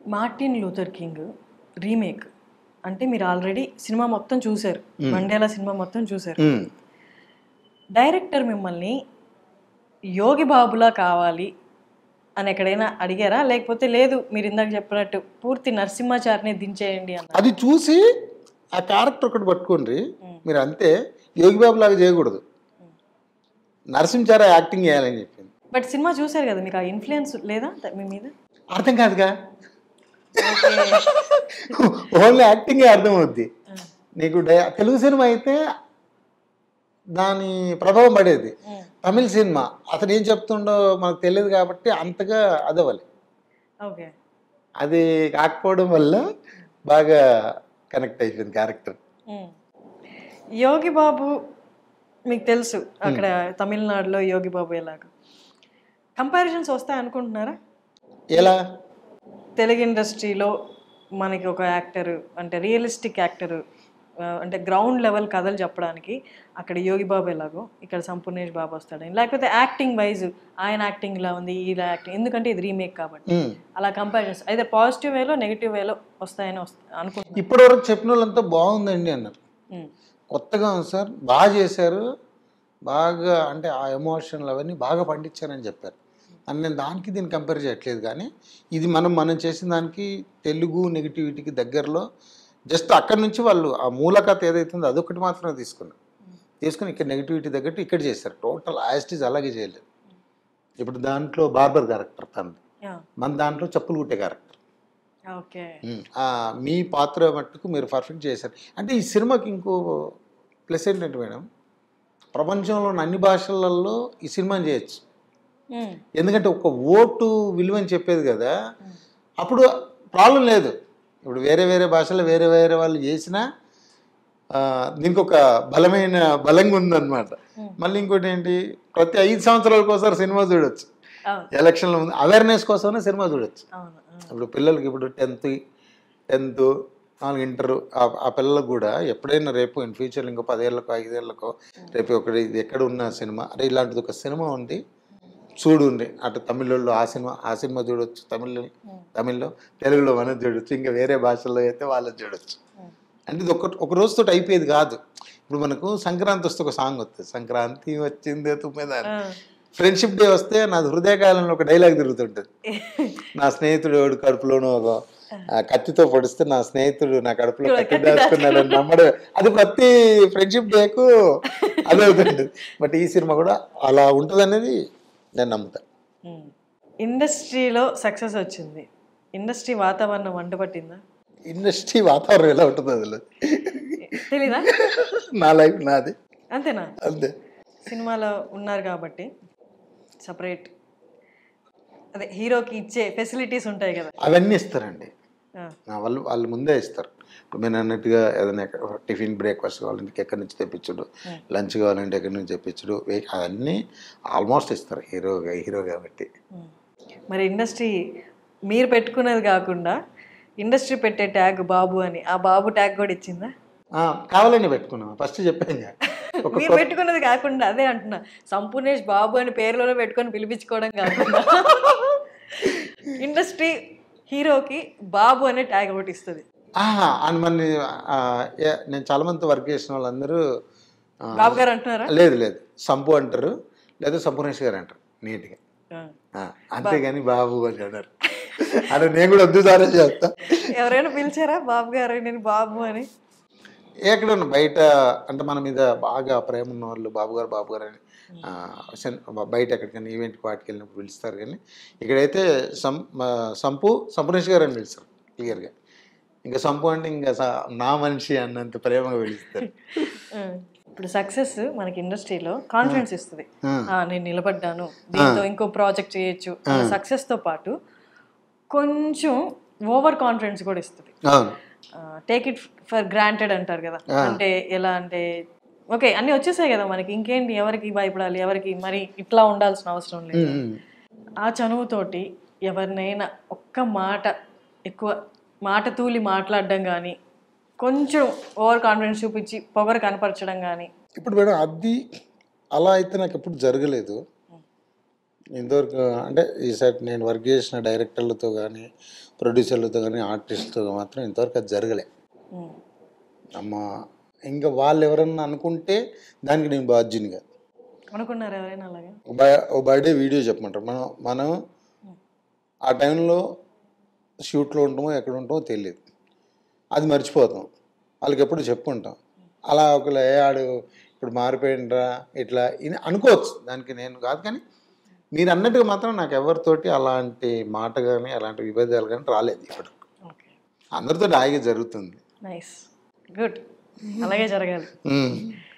Martin Luther king remake అంటే మీరు already cinema మొత్తం చూశారు మండేలా సినిమా మొత్తం చూశారు ఉమ్. డైరెక్టర్ మిమ్మల్ని యోగి బాబులా కావాలి అని ఎక్కడైనా అడిగారా లేకపోతే లేదు మీరు ఇందాక చెప్పినట్టు పూర్తి నరసింహాచారిని దించేయండి అన్న అది చూసి ఆ క్యారెక్టర్ ఒకటి పట్టుకోండి మీరు అంతే యోగి బాబు లాగా చేయకూడదు నరసింహాచారి యాక్టింగ్ చేయాలని చెప్పింది బట్ సినిమా చూశారు కదా మీకు ఆ ఇన్ఫ్లుయెన్స్ లేదా మీ మీద అర్థం కాదుగా ఓకే ఓన్లీ యాక్టింగే అర్థం అవుద్ది నీకు డై- తెలుగు సినిమా అయితే దాని ప్రభావం పడేది తమిళ సినిమా అతను ఏం చెప్తుండో మనకు తెలియదు కాబట్టి అంతగా అదవాలి ఓకే అది కాకపోవడం వల్ల బాగా కనెక్ట్ అయిపోయింది క్యారెక్టర్ యోగి బాబు మీకు తెలుసు అక్కడ తమిళనాడులో యోగి బాబు ఎలాగో కంపారిజన్స్ వస్తాయి అనుకుంటున్నారా ఎలా తెలుగు ఇండస్ట్రీలో మనకి ఒక యాక్టర్ అంటే రియలిస్టిక్ యాక్టర్ అంటే గ్రౌండ్ లెవెల్ కథలు చెప్పడానికి అక్కడ యోగి బాబు ఎలాగో ఇక్కడ సంపూర్ణేష్ బాబు వస్తాడని లేకపోతే యాక్టింగ్ వైజ్ ఆయన యాక్టింగ్ ఇలా ఉంది ఇలా యాక్టింగ్ ఎందుకంటే ఇది రీమేక్ కాబట్టి ఉమ్. అలా కంపారిజన్స్ అయితే పాజిటివ్ వేలో నెగిటివ్ వేలో వస్తాయని వస్తా అనుకుంటున్నాను ఇప్పటివరకు చెప్పిన వాళ్ళంతా బాగుందండి అన్నారు ఉమ్. కొత్తగా ఉంది సార్ బాగా చేశారు బాగా అంటే ఆ ఎమోషన్లు అవన్నీ బాగా పండించారని చెప్పారు అని నేను దానికి దీన్ని కంపేర్ చేయట్లేదు కానీ ఇది మనం మనం చేసిన దానికి తెలుగు నెగిటివిటీకి దగ్గరలో జస్ట్ అక్కడి నుంచి వాళ్ళు ఆ మూల కథ ఏదైతుందో అదొకటి మాత్రమే తీసుకున్నారు తీసుకుని ఇక్కడ నెగిటివిటీ తగ్గట్టు ఇక్కడ చేశారు టోటల్ యాస్టీజ్ అలాగే చేయలేదు ఇప్పుడు దాంట్లో బార్బర్ క్యారెక్టర్ తనది Yeah. మన దాంట్లో చెప్పులు కుట్టే క్యారెక్టర్ ఓకే ఉమ్, ఆ, మీ పాత్ర మట్టుకు మీరు పర్ఫెక్ట్ చేశారు అంటే ఈ సినిమాకి ఇంకో ప్లస్ ఏంటంటే మేడం ప్రపంచంలో ఉన్న అన్ని భాషలలో ఈ సినిమాని చేయొచ్చు ఉమ్. ఎందుకంటే ఒక ఓటు విలువ అని చెప్పేది కదా అప్పుడు ప్రాబ్లం లేదు ఇప్పుడు వేరే వేరే భాషలో వేరే వేరే వాళ్ళు చేసినా ఆ, దీనికి ఒక బలమైన బలంగా ఉందన్నమాట మళ్ళీ ఇంకోటి ఏంటి ప్రతి ఐదు సంవత్సరాలకు ఒకసారి సినిమా చూడొచ్చు అవును ఎలక్షన్ల ముందు అవేర్నెస్ కోసమే సినిమా చూడొచ్చు అవును అవును. ఇప్పుడు పిల్లలకి ఇప్పుడు టెన్త్ టెన్త్ నాలుగు ఇంటర్ ఆ పిల్లలకు కూడా ఎప్పుడైనా రేపు ఇన్ ఫ్యూచర్ ఇంకో పదేళ్ళకో ఐదేళ్ళకో రేపు ఒకటి ఇది ఎక్కడ ఉన్న సినిమా అరే ఇలాంటిది ఒక సినిమా ఉంది చూడుండి అటు తమిళలో ఆ సినిమా ఆ సినిమా చూడొచ్చు తమిళ తమిళ్లో తెలుగులో మనం చూడొచ్చు ఇంకా వేరే భాషల్లో అయితే వాళ్ళని చూడొచ్చు అంటే ఇది ఒక ఒక రోజుతో అయిపోయేది కాదు ఇప్పుడు మనకు సంక్రాంతి వస్తే ఒక సాంగ్ వస్తుంది సంక్రాంతి వచ్చింది తుమ్మెదాని ఆ. ఫ్రెండ్షిప్ డే వస్తే నా హృదయకాలంలో ఒక డైలాగ్ తిరుగుతుంటుంది నా స్నేహితుడు ఎవడు కడుపులోనూ ఒక ఆ, కత్తితో పొడిస్తే నా స్నేహితుడు నా కడుపులో కత్తి దాచుకున్నాడు అని నమ్మడం అది ప్రతి ఫ్రెండ్షిప్ డేకు అది అవుతుంది బట్ ఈ సినిమా కూడా అలా ఉంటుంది అనేది నేను నమ్ముతా ఉమ్. ఇండస్ట్రీలో సక్సెస్ వచ్చింది ఇండస్ట్రీ వాతావరణం వంటపట్టిందా ఇండస్ట్రీ వాతావరణం ఎలా ఉంటుంది అసలు తెలీదా నా లైఫ్ నాది అంతేనా అంతే సినిమాలో ఉన్నారు కాబట్టి సపరేట్ అదే హీరోకి ఇచ్చే ఫెసిలిటీస్ ఉంటాయి కదా అవన్నీ ఇస్తారండి ఆ, నా వాళ్ళు వాళ్ళు ముందే ఇస్తారు ఇప్పుడు నేను అన్నట్టుగా ఏదైనా ఎక్క- టిఫిన్ బ్రేక్ఫాస్ట్ కావాలంటే ఎక్కడి నుంచి తెప్పించుడు లంచ్ కావాలంటే ఎక్కడి నుంచి తెప్పించుడు వే- అవన్నీ ఆల్మోస్ట్ ఇస్తారు హీరో హీరో కాబట్టి ఉమ్. మరి ఇండస్ట్రీ మీరు పెట్టుకున్నది కాకుండా ఇండస్ట్రీ పెట్టే ట్యాగ్ బాబు అని ఆ బాబు ట్యాగ్ కూడా ఇచ్చిందా ఆ, కావాలని పెట్టుకున్నాం ఫస్ట్ చెప్పాను కదా. ఒక మీరు పెట్టుకున్నది కాకుండా అదే అంటున్నా సంపూర్ణేష్ బాబు అని పేరులోనే పెట్టుకొని పిలిపించుకోవడం కాకుండా ఇండస్ట్రీ హీరోకి బాబు అనే ట్యాగ్ ఒకటి ఇస్తుంది ఆహా, అని మన ఆ, ఏ- నేను చాలా మంది వర్క్ చేసిన వాళ్ళందరూ ఆ, బాబు గారు అంటున్నారా లేదు లేదు సంపు అంటారు లేదా సంపూర్ణేష్ గారు అంటారు నీట్గా ఆ. ఆ, అంతేగాని బాబు అని అన్నారు అని నేను కూడా వద్దు సారే చేస్తా ఎవరైనా పిలిచారా బాబు గారు నేను బాబు అని ఎక్కడన్నా బయట అంటే మన మీద బాగా ప్రేమ ఉన్న వాళ్ళు బాబు గారు బాబు గారు అని ఆ, సెన్- బయట ఎక్కడికైనా ఈవెంట్కి వాటికి వెళ్ళినప్పుడు పిలుస్తారు కానీ ఇక్కడైతే సం ఆ, సంపు సంపూర్ణేష్ గారు అని పిలుస్తారు క్లియర్గా ఇంకా సంపు అంటే ఇంకా స- నా మనిషి అన్నంత ప్రేమగా పిలుస్తారు ఆ. ఇప్పుడు సక్సెస్ మనకి ఇండస్ట్రీలో కాన్ఫిడెన్స్ ఇస్తుంది ఆ. ఆ, నేను నిలబడ్డాను దీంతో ఇంకో ప్రాజెక్ట్ చేయొచ్చు సక్సెస్ తో పాటు కొంచెం ఓవర్ కాన్ఫిడెన్స్ కూడా ఇస్తుంది అవును టేక్ ఇట్ ఫర్ గ్రాంటెడ్ అంటారు కదా అంటే ఎలా అంటే ఓకే అన్ని వచ్చేసాయి కదా మనకి ఇంకేంటి ఎవరికి భయపడాలి ఎవరికి మరి ఇట్లా ఉండాల్సిన అవసరం లేదు ఉమ్. ఆ చనువుతోటి ఎవరినైనా ఒక్క మాట ఎక్కువ మాట తూలి మాట్లాడడం కానీ కొంచెం ఓవర్ కాన్ఫిడెన్స్ చూపించి పొగరు కనపరచడం కానీ ఇప్పుడు మేడం అది అలా అయితే నాకు ఎప్పుడు జరగలేదు ఇంతవరకు అంటే ఈసారి నేను వర్క్ చేసిన డైరెక్టర్లతో కానీ ప్రొడ్యూసర్లతో కానీ ఆర్టిస్ట్తో మాత్రం ఇంతవరకు అది జరగలే ఉమ్. అమ్మ ఇంకా వాళ్ళు ఎవరన్నా అనుకుంటే దానికి నేను బాధ్యుని కాదు అనుకున్నారు ఎవరైనా అలాగా ఒక బ- ఒక బర్త్డే వీడియో చెప్పమంటారు మనం మనం ఆ టైంలో షూట్లో ఉంటామో ఎక్కడ ఉంటామో తెలియదు అది మర్చిపోతాం వాళ్ళకి ఎప్పుడు చెప్పుకుంటాం అలా ఒకళ్ళు ఏ ఆడు ఇప్పుడు మారిపోయిండ్రా ఇట్లా ఇది అనుకోవచ్చు దానికి నేను కాదు కానీ మీరు అన్నట్టుగా మాత్రం నాకు ఎవరితోటి అలాంటి మాట కానీ అలాంటి విభేదాలు కానీ రాలేదు ఇప్పుడు ఓకే అందరితో హాయిగా జరుగుతుంది నైస్ గుడ్ అలాగే జరగాలి ఉమ్.